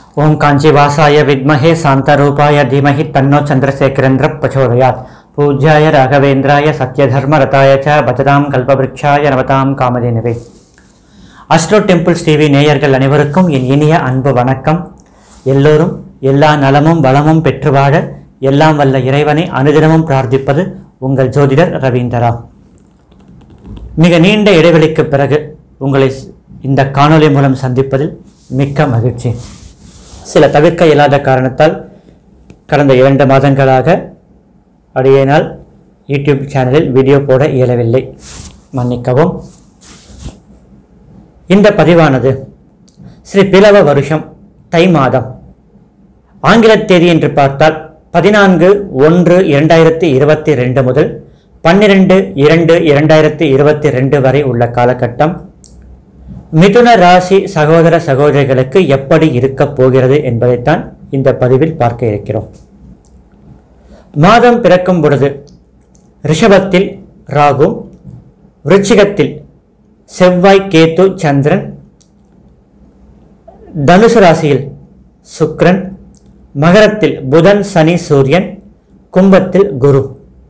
ஓம் காஞ்சிவாசாய வித்மஹே சாந்தரூபாய தீமஹி தன்னோ சந்திரசேகரேந்திர பிரச்சோதயாத் பூஜ்யாய ராகவேந்திராய சத்யதர்ம ரதாய ச பஜதாம் கல்பவருட்சாய நவதாம் காமதேனுவே அஸ்ட்ரோ டெம்பிள்ஸ் டிவி நேயர்கள் அனைவருக்கும் என் இனிய அன்பு வணக்கம் எல்லோரும் எல்லா நலமும் வளமும் பெற்று வாழ எல்லாம் வல்ல இறைவனை அனுதினமும் பிரார்த்திப்பது உங்கள் ஜோதிடர் ரவீந்திரா மிக நீண்ட இடைவெளிக்கு பிறகு உங்களை இந்த காணொளி மூலம் சந்திப்பதில் மிக்க மகிழ்ச்சி சில தவிர்க்க இயலாத காரணத்தால் கடந்த இரண்டு மாதங்களாக அடியேனால் யூடியூப் சேனலில் வீடியோ போட இயலவில்லை மன்னிக்கவும் இந்த பதிவானது ஸ்ரீ பிளவ வருஷம் தை மாதம் ஆங்கில தேதி என்று பார்த்தால் பதினான்கு ஒன்று இரண்டாயிரத்தி இருபத்தி ரெண்டு முதல் பன்னிரெண்டு இரண்டு இரண்டாயிரத்தி இருபத்தி ரெண்டு வரை உள்ள காலகட்டம் மிதுன ராசி சகோதர சகோதரிகளுக்கு எப்படி இருக்கப் போகிறது என்பதைத்தான் இந்த பதிவில் பார்க்க இருக்கிறோம் மாதம் பிறக்கும் பொழுது ரிஷபத்தில் ராகு விருச்சிகத்தில் செவ்வாய் கேத்து சந்திரன் தனுசு ராசியில் சுக்கிரன் மகரத்தில் புதன் சனி சூரியன் கும்பத்தில் குரு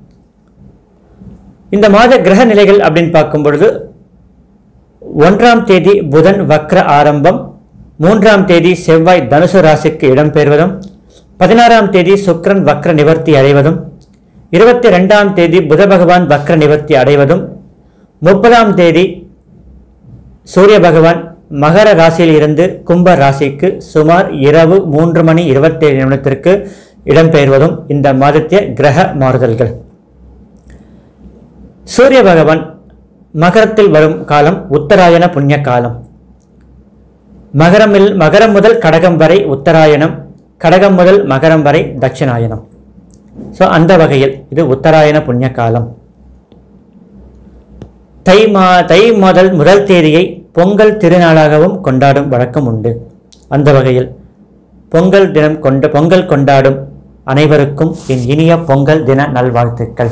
இந்த மாத கிரக நிலைகள் அப்படின்னு பார்க்கும் பொழுது ஒன்றாம் தேதி புதன் வக்ர ஆரம்பம் மூன்றாம் தேதி செவ்வாய் தனுசு ராசிக்கு இடம்பெறுவதும் பதினாறாம் தேதி சுக்கிரன் வக்ர நிவர்த்தி அடைவதும் இருபத்தி ரெண்டாம் தேதி புத பகவான் வக்ர நிவர்த்தி அடைவதும் முப்பதாம் தேதி சூரிய பகவான் மகர ராசியில் இருந்து கும்ப ராசிக்கு சுமார் இரவு மூன்று மணி இருபத்தேழு நிமிடத்திற்கு இடம்பெயர்வதும் இந்த மாதத்திய கிரக மாறுதல்கள் சூரிய பகவான் மகரத்தில் வரும் காலம் உத்தராயண புண்ணிய காலம் மகரமில் மகரம் முதல் கடகம் வரை உத்தராயணம் கடகம் முதல் மகரம் வரை தட்சிணாயனம் ஸோ அந்த வகையில் இது உத்தராயண புண்ணிய காலம் தை மா தை முதல் முதல் தேதியை பொங்கல் திருநாளாகவும் கொண்டாடும் வழக்கம் உண்டு அந்த வகையில் பொங்கல் தினம் கொண்ட பொங்கல் கொண்டாடும் அனைவருக்கும் என் இனிய பொங்கல் தின நல்வாழ்த்துக்கள்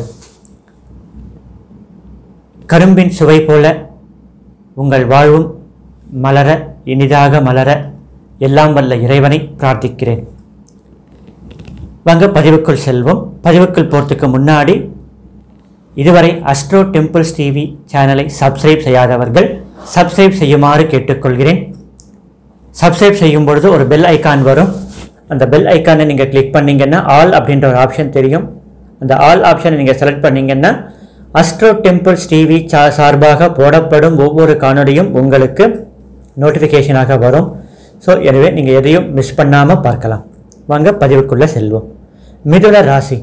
கரும்பின் சுவை போல உங்கள் வாழ்வும் மலர இனிதாக மலர எல்லாம் வல்ல இறைவனை பிரார்த்திக்கிறேன் வாங்க பதிவுக்குள் செல்வோம் பதிவுக்குள் போகிறதுக்கு முன்னாடி இதுவரை அஸ்ட்ரோ டெம்பிள்ஸ் டிவி சேனலை சப்ஸ்கிரைப் செய்யாதவர்கள் சப்ஸ்கிரைப் செய்யுமாறு கேட்டுக்கொள்கிறேன் சப்ஸ்கிரைப் செய்யும் பொழுது ஒரு பெல் ஐக்கான் வரும் அந்த பெல் ஐக்கானை நீங்கள் கிளிக் பண்ணீங்கன்னா ஆல் அப்படின்ற ஒரு ஆப்ஷன் தெரியும் அந்த ஆல் ஆப்ஷனை நீங்கள் செலக்ட் பண்ணீங்கன்னா அஸ்ட்ரோ டெம்பிள்ஸ் டிவி சா சார்பாக போடப்படும் ஒவ்வொரு காணொளியும் உங்களுக்கு நோட்டிஃபிகேஷனாக வரும் ஸோ எனவே நீங்கள் எதையும் மிஸ் பண்ணாமல் பார்க்கலாம் வாங்க பதிவுக்குள்ளே செல்வோம் மிதுன ராசி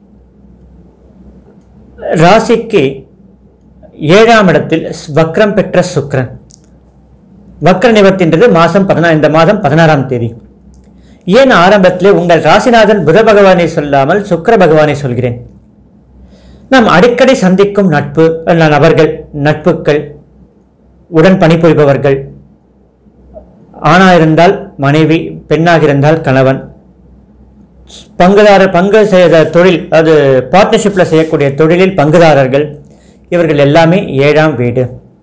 ராசிக்கு ஏழாம் இடத்தில் வக்ரம் பெற்ற சுக்கிரன் வக்ர நிவர்த்தின்றது மாதம் பதினா இந்த மாதம் பதினாறாம் தேதி ஏன் ஆரம்பத்திலே உங்கள் ராசிநாதன் புத பகவானை சொல்லாமல் சுக்கிர பகவானை சொல்கிறேன் நாம் அடிக்கடி சந்திக்கும் நட்பு அல்ல நபர்கள் நட்புகள் உடன் பணிபுரிபவர்கள் ஆணா இருந்தால் மனைவி பெண்ணாக இருந்தால் கணவன் பங்குதாரர் பங்கு செய்த தொழில் அது பார்ட்னர்ஷிப்பில் செய்யக்கூடிய தொழிலில் பங்குதாரர்கள் இவர்கள் எல்லாமே ஏழாம் வீடு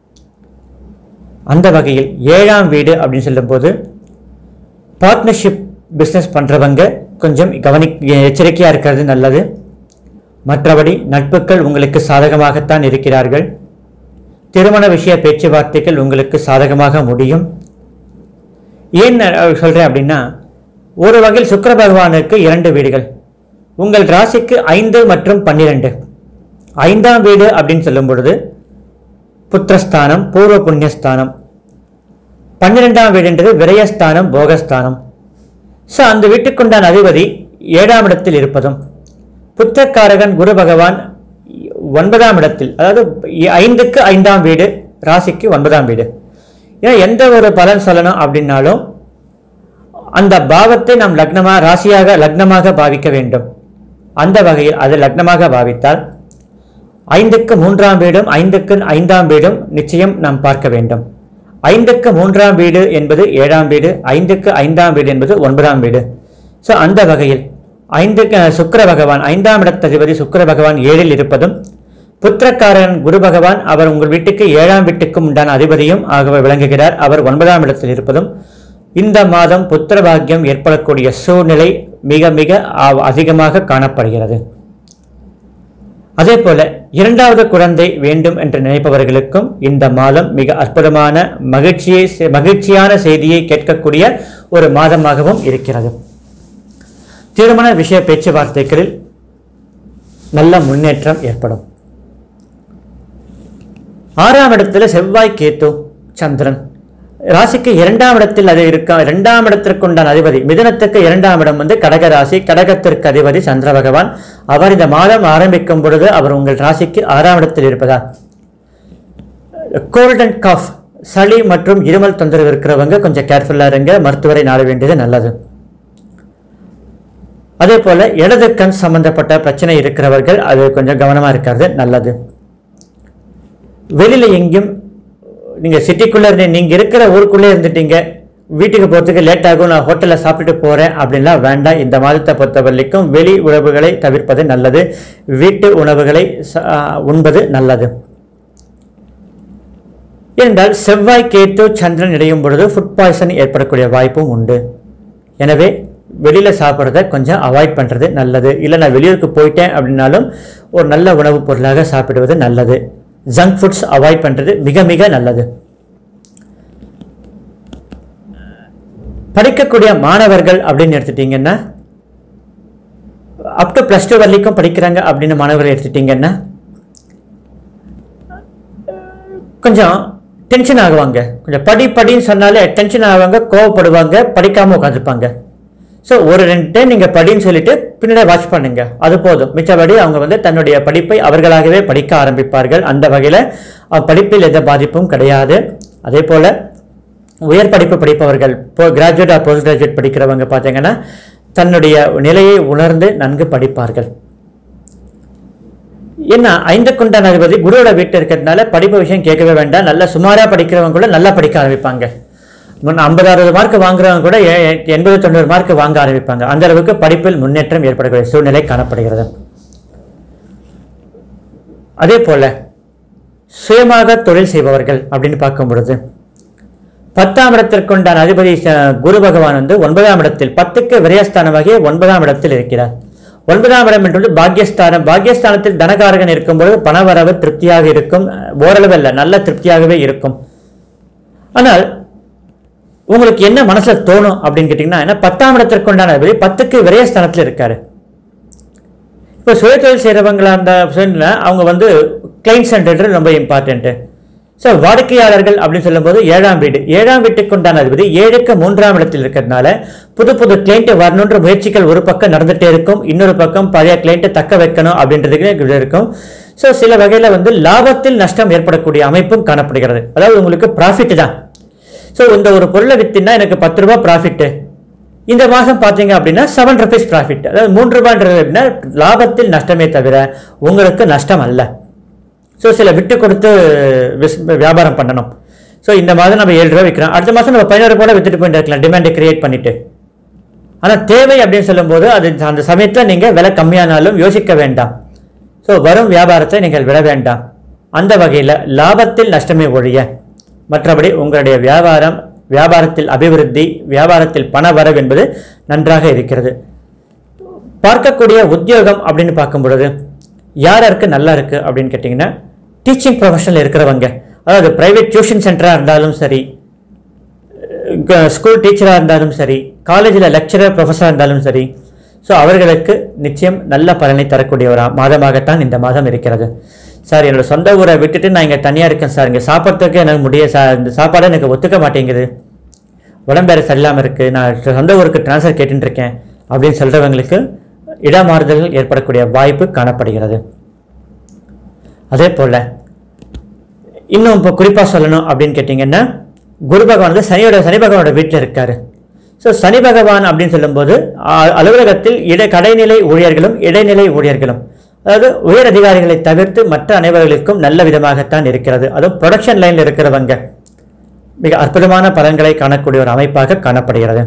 அந்த வகையில் ஏழாம் வீடு அப்படின்னு சொல்லும்போது பார்ட்னர்ஷிப் பிஸ்னஸ் பண்ணுறவங்க கொஞ்சம் கவனி எச்சரிக்கையாக இருக்கிறது நல்லது மற்றபடி நட்புகள் உங்களுக்கு சாதகமாகத்தான் இருக்கிறார்கள் திருமண விஷய பேச்சுவார்த்தைகள் உங்களுக்கு சாதகமாக முடியும் ஏன் நான் சொல்கிறேன் அப்படின்னா ஒரு வகையில் சுக்கிர பகவானுக்கு இரண்டு வீடுகள் உங்கள் ராசிக்கு ஐந்து மற்றும் பன்னிரெண்டு ஐந்தாம் வீடு அப்படின்னு சொல்லும் பொழுது புத்திரஸ்தானம் பூர்வ புண்ணியஸ்தானம் பன்னிரெண்டாம் வீடுன்றது விரயஸ்தானம் போகஸ்தானம் ஸோ அந்த வீட்டுக்குண்டான அதிபதி ஏழாம் இடத்தில் இருப்பதும் புத்திரக்காரகன் குரு பகவான் ஒன்பதாம் இடத்தில் அதாவது ஐந்துக்கு ஐந்தாம் வீடு ராசிக்கு ஒன்பதாம் வீடு ஏன்னா எந்த ஒரு பலன் சொல்லணும் அப்படின்னாலும் அந்த பாவத்தை நாம் லக்னமாக ராசியாக லக்னமாக பாவிக்க வேண்டும் அந்த வகையில் அது லக்னமாக பாவித்தால் ஐந்துக்கு மூன்றாம் வீடும் ஐந்துக்கு ஐந்தாம் வீடும் நிச்சயம் நாம் பார்க்க வேண்டும் ஐந்துக்கு மூன்றாம் வீடு என்பது ஏழாம் வீடு ஐந்துக்கு ஐந்தாம் வீடு என்பது ஒன்பதாம் வீடு ஸோ அந்த வகையில் ஐந்துக்கு சுக்கிர பகவான் ஐந்தாம் இடத்ததிபதி சுக்கிர பகவான் ஏழில் இருப்பதும் புத்திரக்காரன் குரு பகவான் அவர் உங்கள் வீட்டுக்கு ஏழாம் வீட்டுக்கும் உண்டான அதிபதியும் ஆகவே விளங்குகிறார் அவர் ஒன்பதாம் இடத்தில் இருப்பதும் இந்த மாதம் புத்திர பாக்கியம் ஏற்படக்கூடிய சூழ்நிலை மிக மிக ஆ- அதிகமாக காணப்படுகிறது அதே போல இரண்டாவது குழந்தை வேண்டும் என்று நினைப்பவர்களுக்கும் இந்த மாதம் மிக அற்புதமான மகிழ்ச்சியை செ- மகிழ்ச்சியான செய்தியை கேட்கக்கூடிய ஒரு மாதமாகவும் இருக்கிறது திருமண விஷய பேச்சுவார்த்தைகளில் நல்ல முன்னேற்றம் ஏற்படும் ஆறாம் இடத்துல செவ்வாய் கேத்து சந்திரன் ராசிக்கு இரண்டாம் இடத்தில் அது இருக்க இரண்டாம் இடத்திற்கு உண்டான அதிபதி மிதுனத்துக்கு இரண்டாம் இடம் வந்து கடக ராசி கடகத்திற்கு அதிபதி சந்திர பகவான் அவர் இந்த மாதம் ஆரம்பிக்கும் பொழுது அவர் உங்கள் ராசிக்கு ஆறாம் இடத்தில் இருப்பதால் கோல்ட் அண்ட் காஃப் சளி மற்றும் இருமல் தொந்தரவு இருக்கிறவங்க கொஞ்சம் கேர்ஃபுல்லாக இருங்க மருத்துவரை நாட வேண்டியது நல்லது அதே போல இடது கண் சம்பந்தப்பட்ட பிரச்சனை இருக்கிறவர்கள் அது கொஞ்சம் கவனமா இருக்கிறது நல்லது வெளியில எங்கேயும் நீங்க சிட்டிக்குள்ள இருந்து நீங்க இருக்கிற ஊருக்குள்ளே இருந்துட்டீங்க வீட்டுக்கு போகிறதுக்கு லேட் ஆகும் நான் ஹோட்டலில் சாப்பிட்டுட்டு போறேன் அப்படின்லாம் வேண்டாம் இந்த மாதத்தை பொறுத்த வரைக்கும் வெளி உணவுகளை தவிர்ப்பது நல்லது வீட்டு உணவுகளை ச- ஆ, உண்பது நல்லது ஏனென்றால் செவ்வாய் கேத்து சந்திரன் இடையும் பொழுது ஃபுட் பாய்சன் ஏற்படக்கூடிய வாய்ப்பும் உண்டு எனவே வெளியில் சாப்பிட்றத கொஞ்சம் அவாய்ட் பண்ணுறது நல்லது இல்லை நான் வெளியூருக்கு போயிட்டேன் அப்படின்னாலும் ஒரு நல்ல உணவுப் பொருளாக சாப்பிடுவது நல்லது ஜங்க் ஃபுட்ஸ் அவாய்ட் பண்ணுறது மிக மிக நல்லது படிக்கக்கூடிய மாணவர்கள் அப்படின்னு எடுத்துட்டீங்கன்னா அப் டு ப்ளஸ் டூ வரைக்கும் படிக்கிறாங்க அப்படின்னு மாணவர்கள் எடுத்துட்டீங்கன்னா கொஞ்சம் டென்ஷன் ஆகுவாங்க கொஞ்சம் படி படின்னு சொன்னாலே டென்ஷன் ஆகுவாங்க கோவப்படுவாங்க படிக்காம உட்காந்துருப்பாங்க ஸோ ஒரு ரெண்டு டைம் நீங்கள் படின்னு சொல்லிட்டு பின்னாடி வாட்ச் பண்ணுங்க அது போதும் மிச்சபடி அவங்க வந்து தன்னுடைய படிப்பை அவர்களாகவே படிக்க ஆரம்பிப்பார்கள் அந்த வகையில் படிப்பில் எந்த பாதிப்பும் கிடையாது அதே போல் உயர் படிப்பு படிப்பவர்கள் இப்போ கிராஜுவேட் ஆர் போஸ்ட் கிராஜுவேட் படிக்கிறவங்க பார்த்தீங்கன்னா தன்னுடைய நிலையை உணர்ந்து நன்கு படிப்பார்கள் என்ன ஐந்துக்குண்டான அதிபதி குருவோட வீட்டு இருக்கிறதுனால படிப்பு விஷயம் கேட்கவே வேண்டாம் நல்லா சுமாரா படிக்கிறவங்க கூட நல்லா படிக்க ஆரம்பிப்பாங்க முன்ன ஐம்பது அறுபது மார்க் வாங்குறவங்க கூட எ- எ- எண்பது தொண்ணூறு மார்க் வாங்க ஆரம்பிப்பாங்க அந்த அளவுக்கு படிப்பில் முன்னேற்றம் ஏற்படக்கூடிய சூழ்நிலை காணப்படுகிறது அதே போல சுயமாக தொழில் செய்பவர்கள் அப்படின்னு பார்க்கும் பொழுது பத்தாம் இடத்திற்குண்டான அதிபதி ச- குரு பகவான் வந்து ஒன்பதாம் இடத்தில் பத்துக்கு விரயஸ்தானமாகிய ஒன்பதாம் இடத்தில் இருக்கிறார் ஒன்பதாம் இடம் என்பது பாக்கியஸ்தானம் பாக்கியஸ்தானத்தில் தனகாரகன் இருக்கும்போது பணவரவு திருப்தியாக இருக்கும் ஓரளவு அல்ல நல்ல திருப்தியாகவே இருக்கும் ஆனால் உங்களுக்கு என்ன மனசுல தோணும் அப்படின்னு கேட்டீங்கன்னா ஏன்னா பத்தாம் இடத்திற்குண்டான அதிபதி பத்துக்கு விரயஸ்தானத்தில் இருக்காரு இப்போ சுயதொழில் செய்கிறவங்களா அந்த சொன்ன அவங்க வந்து கிளைண்ட் சென்டர் ரொம்ப இம்பார்ட்டன்ட்டு ஸோ வாடிக்கையாளர்கள் அப்படின்னு சொல்லும்போது ஏழாம் வீடு ஏழாம் வீட்டுக்கு உண்டான அதிபதி ஏழுக்கு மூன்றாம் இடத்தில் இருக்கிறதுனால புது புது கிளைண்ட் வரணுன்ற முயற்சிகள் ஒரு பக்கம் நடந்துட்டே இருக்கும் இன்னொரு பக்கம் பழைய கிளைண்ட்டை தக்க வைக்கணும் அப்படின்றதுக்கு இது இருக்கும் ஸோ சில வகையில் வந்து லாபத்தில் நஷ்டம் ஏற்படக்கூடிய அமைப்பும் காணப்படுகிறது அதாவது உங்களுக்கு ப்ராஃபிட் தான் ஸோ இந்த ஒரு பொருளை வித்தினா எனக்கு பத்து ரூபாய் ப்ராஃபிட்டு இந்த மாதம் பார்த்தீங்க அப்படின்னா செவன் ருபீஸ் ப்ராஃபிட் அதாவது மூன்று ரூபான்றது அப்படின்னா லாபத்தில் நஷ்டமே தவிர உங்களுக்கு நஷ்டம் அல்ல ஸோ சில விட்டு கொடுத்து விஸ்- வியாபாரம் பண்ணணும் ஸோ இந்த மாதம் நம்ம ஏழு ரூபா விற்கிறோம் அடுத்த மாதம் நம்ம பதினோரு ரூபாய் வித்துட்டு போயிட்டு இருக்கலாம் டிமாண்டை கிரியேட் பண்ணிட்டு ஆனால் தேவை அப்படின்னு சொல்லும்போது அது அந்த சமயத்தில் நீங்கள் விலை கம்மியானாலும் யோசிக்க வேண்டாம் ஸோ வரும் வியாபாரத்தை நீங்கள் விட வேண்டாம் அந்த வகையில் லாபத்தில் நஷ்டமே ஒழிய மற்றபடி உங்களுடைய வியாபாரம் வியாபாரத்தில் அபிவிருத்தி வியாபாரத்தில் பண வரவு என்பது நன்றாக இருக்கிறது பார்க்கக்கூடிய உத்தியோகம் அப்படின்னு பார்க்கும் பொழுது யார் யாருக்கு நல்லா இருக்கு அப்படின்னு கேட்டிங்கன்னா டீச்சிங் ப்ரொஃபஷனில் இருக்கிறவங்க அதாவது பிரைவேட் டியூஷன் சென்டராக இருந்தாலும் சரி ஸ்கூல் டீச்சராக இருந்தாலும் சரி காலேஜில் லெக்சரர் ப்ரொஃபஸராக இருந்தாலும் சரி ஸோ அவர்களுக்கு நிச்சயம் நல்ல பலனை தரக்கூடிய ஒரு மாதமாகத்தான் இந்த மாதம் இருக்கிறது சார் என்னோட சொந்த ஊரை விட்டுட்டு நான் இங்கே தனியாக இருக்கேன் சார் இங்கே சாப்பிட்றதுக்கு எனக்கு முடிய சார் இந்த சாப்பாடு எனக்கு ஒத்துக்க மாட்டேங்குது உடம்பேற சரியில்லாமல் இருக்குது நான் சொந்த ஊருக்கு ட்ரான்ஸ்ஃபர் கேட்டுட்டு இருக்கேன் அப்படின்னு சொல்கிறவங்களுக்கு இடமாறுதல்கள் ஏற்படக்கூடிய வாய்ப்பு காணப்படுகிறது அதே போல் இன்னும் இப்போ குறிப்பாக சொல்லணும் அப்படின்னு கேட்டிங்கன்னா குரு பகவான் வந்து சனியோட சனி பகவானோட வீட்டில் இருக்காரு ஸோ சனி பகவான் அப்படின்னு சொல்லும்போது அ- அலுவலகத்தில் இடை கடைநிலை ஊழியர்களும் இடைநிலை ஊழியர்களும் அதாவது உயர் அதிகாரிகளை தவிர்த்து மற்ற அனைவர்களுக்கும் நல்ல விதமாகத்தான் இருக்கிறது அதுவும் ப்ரொடக்ஷன் லைனில் இருக்கிறவங்க மிக அற்புதமான பலன்களை காணக்கூடிய ஒரு அமைப்பாக காணப்படுகிறது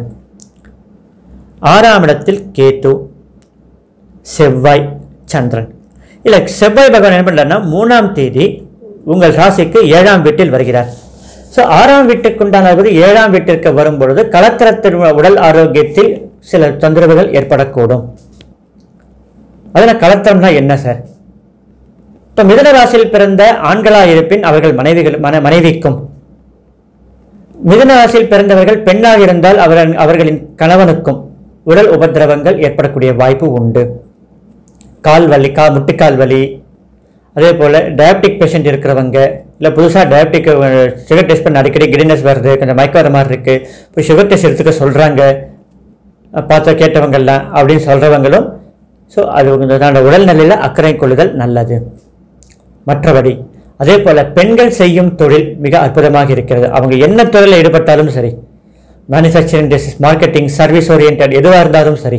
ஆறாம் இடத்தில் கேத்து செவ்வாய் சந்திரன் இல்லை செவ்வாய் பகவான் என்ன பண்றாருன்னா மூணாம் தேதி உங்கள் ராசிக்கு ஏழாம் வீட்டில் வருகிறார் ஸோ ஆறாம் வீட்டுக்குண்டானது ஏழாம் வீட்டிற்கு வரும்பொழுது கலத்தரத்தின் உடல் ஆரோக்கியத்தில் சில தொந்தரவுகள் ஏற்படக்கூடும் அதில் கலத்தரம்னா என்ன சார் இப்போ மிதன ராசியில் பிறந்த ஆண்களாக இருப்பின் அவர்கள் மனைவிகள் மன மனைவிக்கும் மிதன ராசியில் பிறந்தவர்கள் பெண்ணாக இருந்தால் அவர் அவர்களின் கணவனுக்கும் உடல் உபத்திரவங்கள் ஏற்படக்கூடிய வாய்ப்பு உண்டு கால் வலி கா முட்டுக்கால் வலி அதே போல் டயபெட்டிக் பேஷண்ட் இருக்கிறவங்க இல்லை புதுசாக டயபெட்டிக் சுகர் டெஸ்ட் பண்ண அடிக்கடி கிடினஸ் வருது கொஞ்சம் மயக்க வர மாதிரி இருக்குது இப்போ சுகர் டெஸ்ட் எடுத்துக்க சொல்கிறாங்க பார்த்த கேட்டவங்கெல்லாம் அப்படின்னு சொல்கிறவங்களும் ஸோ அது உங்களோட உடல்நிலையில் அக்கறை கொள்ளுதல் நல்லது மற்றபடி அதே போல் பெண்கள் செய்யும் தொழில் மிக அற்புதமாக இருக்கிறது அவங்க என்ன தொழிலில் ஈடுபட்டாலும் சரி மேனுஃபேக்சரிங் டிசைஸ் மார்க்கெட்டிங் சர்வீஸ் ஓரியன்ட் எதுவாக இருந்தாலும் சரி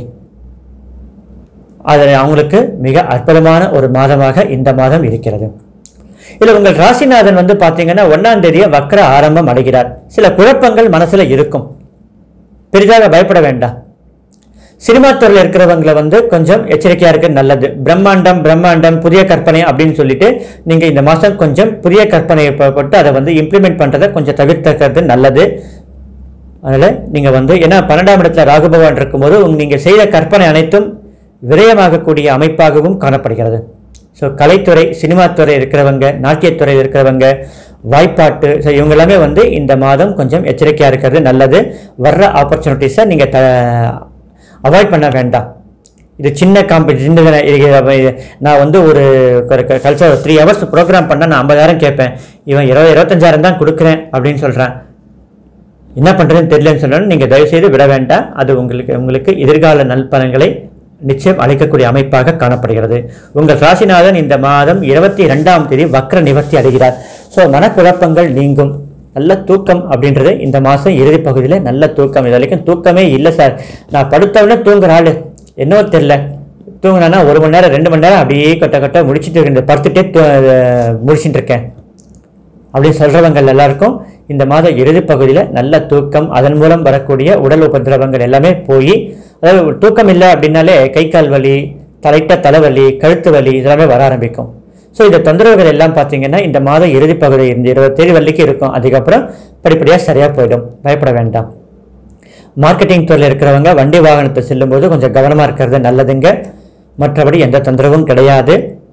அது அவங்களுக்கு மிக அற்புதமான ஒரு மாதமாக இந்த மாதம் இருக்கிறது இதில் உங்கள் ராசிநாதன் வந்து பார்த்தீங்கன்னா ஒன்றாம் தேதியை வக்கர ஆரம்பம் அடைகிறார் சில குழப்பங்கள் மனசில் இருக்கும் பெரிதாக பயப்பட வேண்டாம் சினிமா துறையில் இருக்கிறவங்கள வந்து கொஞ்சம் எச்சரிக்கையா இருக்க நல்லது பிரம்மாண்டம் பிரம்மாண்டம் புதிய கற்பனை அப்படின்னு சொல்லிட்டு நீங்க இந்த மாசம் கொஞ்சம் புதிய கற்பனையை ப- போட்டு அதை வந்து இம்ப்ளிமெண்ட் பண்றதை கொஞ்சம் தவிர்த்துக்கிறது நல்லது அதனால நீங்க வந்து ஏன்னா பன்னெண்டாம் இடத்துல ராகு பகவான் இருக்கும்போது உங்க- நீங்க செய்த கற்பனை அனைத்தும் விரயமாகக்கூடிய அமைப்பாகவும் காணப்படுகிறது ஸோ கலைத்துறை சினிமா துறை இருக்கிறவங்க நாட்டியத்துறை இருக்கிறவங்க வாய்ப்பாட்டு ஸோ இவங்க எல்லாமே வந்து இந்த மாதம் கொஞ்சம் எச்சரிக்கையாக இருக்கிறது நல்லது வர்ற ஆப்பர்ச்சுனிட்டிஸை நீங்கள் த அவாய்ட் பண்ண வேண்டாம் இது சின்ன காம்படிஷன் நான் வந்து ஒரு கல்ச்சர் த்ரீ ஹவர்ஸ் ப்ரோக்ராம் பண்ணால் நான் ஐம்பதாயிரம் கேட்பேன் இவன் இருபது இருபத்தஞ்சாயிரம் தான் கொடுக்குறேன் அப்படின்னு சொல்கிறான் என்ன பண்ணுறதுன்னு தெரியலன்னு சொன்னாலும் நீங்கள் தயவுசெய்து விட வேண்டாம் அது உங்களுக்கு உங்களுக்கு எதிர்கால நல்பலன்களை நிச்சயம் அளிக்கக்கூடிய அமைப்பாக காணப்படுகிறது உங்கள் ராசிநாதன் இந்த மாதம் இருபத்தி ரெண்டாம் தேதி வக்ர நிவர்த்தி அடைகிறார் ஸோ மனக்குழப்பங்கள் நீங்கும் நல்ல தூக்கம் அப்படின்றது இந்த மாதம் இறுதி பகுதியில் நல்ல தூக்கம் இது வரைக்கும் தூக்கமே இல்லை சார் நான் படுத்தவுடனே தூங்குற ஆள் என்னவோ தெரில தூங்கினா ஒரு மணி நேரம் ரெண்டு மணி நேரம் அப்படியே கொட்ட கொட்ட முடிச்சுட்டு இருக்கேன் படுத்துட்டே தூ- அஹ் முடிச்சுட்டு இருக்கேன் அப்படின்னு சொல்றவங்க எல்லாருக்கும் இந்த மாத இறுதி பகுதியில் நல்ல தூக்கம் அதன் மூலம் வரக்கூடிய உடல் உபதிரவங்கள் எல்லாமே போய் அதாவது ஒரு தூக்கம் இல்லை அப்படின்னாலே கை கால் வலி தலைட்ட தலைவலி கழுத்து வலி இதெல்லாமே வர ஆரம்பிக்கும் ஸோ இந்த தொந்தரவுகள் எல்லாம் பார்த்தீங்கன்னா இந்த மாத இறுதி பகுதி இந்த இருபது தேதி வரைக்கும் இருக்கும் அதுக்கப்புறம் படிப்படியாக சரியாக போயிடும் பயப்பட வேண்டாம் மார்க்கெட்டிங் துறையில் இருக்கிறவங்க வண்டி வாகனத்தை செல்லும்போது கொஞ்சம் கவனமாக இருக்கிறது நல்லதுங்க மற்றபடி எந்த தொந்தரவும் கிடையாது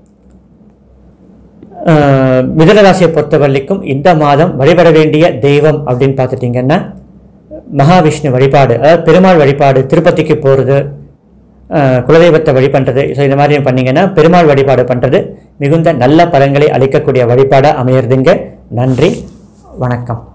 ஆஹ் மிதுன ராசியை பொறுத்த வரைக்கும் இந்த மாதம் வழிபட வேண்டிய தெய்வம் அப்படின்னு பார்த்துட்டிங்கன்னா மகாவிஷ்ணு வழிபாடு அதாவது பெருமாள் வழிபாடு திருப்பதிக்கு போகிறது குலதெய்வத்தை வழிபண்றது ஸோ இந்த மாதிரி பண்ணீங்கன்னா பெருமாள் வழிபாடு பண்ணுறது மிகுந்த நல்ல பலன்களை அளிக்கக்கூடிய வழிபாடாக அமையிறதுங்க நன்றி வணக்கம்